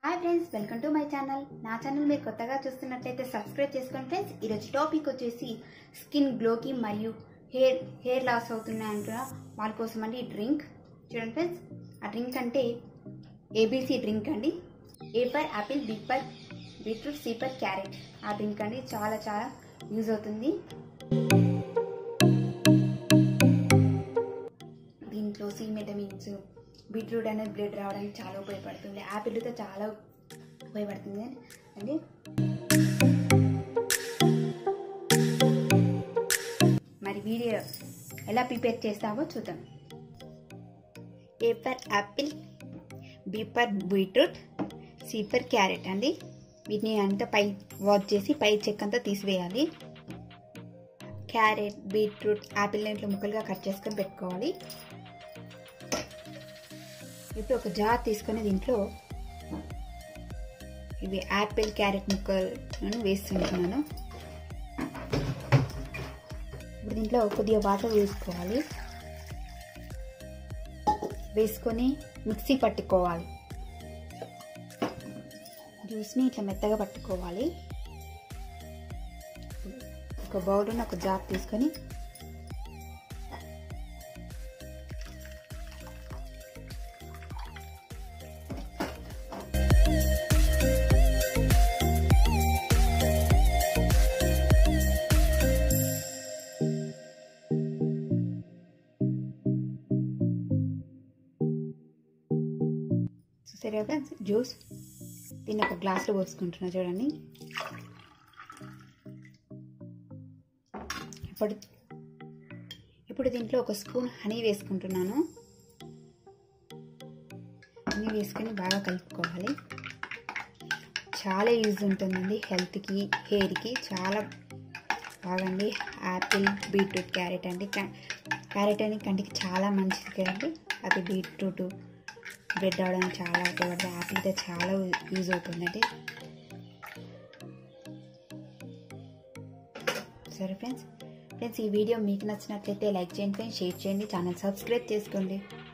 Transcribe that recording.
hi friends welcome to my channel నా channel మీరు కొత్తగా చూస్తున్నట్లయితే సబ్స్క్రైబ్ చేసుకోండి ఫ్రెండ్స్ ఈరోజు టాపిక్ వచ్చేసి స్కిన్ గ్లోకి మరియు హెయిర్ హెయిర్ లాస్ అవుతున్నాయి అంటున్నా వాళ్ళ కోసం అండి ఈ డ్రింక్ చూడండి ఫ్రెండ్స్ ఆ డ్రింక్ అంటే ఏబీసీ డ్రింక్ అండి A for apple B for beetroot C for carrot ఆ డ్రింక్ అండి చాలా చాలా యూజ్ అవుతుంది దీంట్లో సి విటమిన్స్ బీట్రూట్ అనేది బ్లడ్ రావడానికి చాలా ఉపయోగపడుతుంది యాపిల్తో చాలా ఉపయోగపడుతుంది అండి మరి వీడియో ఎలా ప్రిపేర్ చేస్తామో చూద్దాం A for apple B for beetroot C for carrot అండి వీటిని అంతా పై వాష్ చేసి పై చెక్ అంతా తీసివేయాలి క్యారెట్ బీట్రూట్ యాపిల్ ఇంట్లో ముక్కలుగా కట్ చేసుకొని పెట్టుకోవాలి ఇప్పుడు ఒక జార్ తీసుకొని దీంట్లో ఇవి యాపిల్ క్యారెట్ ముక్కలను వేస్తుంటున్నాను ఇప్పుడు దీంట్లో కొద్దిగా వాటర్ వేసుకోవాలి వేసుకొని మిక్సీ పట్టుకోవాలి జ్యూస్ని ఇట్లా మెత్తగా పట్టుకోవాలి ఒక బౌల్ని ఒక జార్ తీసుకొని చూసారు కదా జ్యూస్ దీన్ని ఒక గ్లాస్లో పోసుకుంటున్నా చూడండి ఇప్పుడు ఇప్పుడు దీంట్లో ఒక స్పూన్ హనీ వేసుకుంటున్నాను హనీ వేసుకొని బాగా కలుపుకోవాలి చాలా యూజ్ ఉంటుందండి హెల్త్కి హెయిర్కి చాలా బాగండి యాపిల్ బీట్రూట్ క్యారెట్ అండి క్యారెట్ అని కంటికి చాలా మంచిది కదండి అది బీట్రూట్ బ్రెడ్ అవడానికి చాలా ఉపయోగపడుతుంది యాపిల్ అయితే చాలా యూజ్ అవుతుందండి సరే ఫ్రెండ్స్ ఫ్రెండ్స్ ఈ వీడియో మీకు నచ్చినట్లయితే లైక్ చేయండి ఫ్రెండ్స్ షేర్ చేయండి ఛానల్ సబ్స్క్రైబ్ చేసుకోండి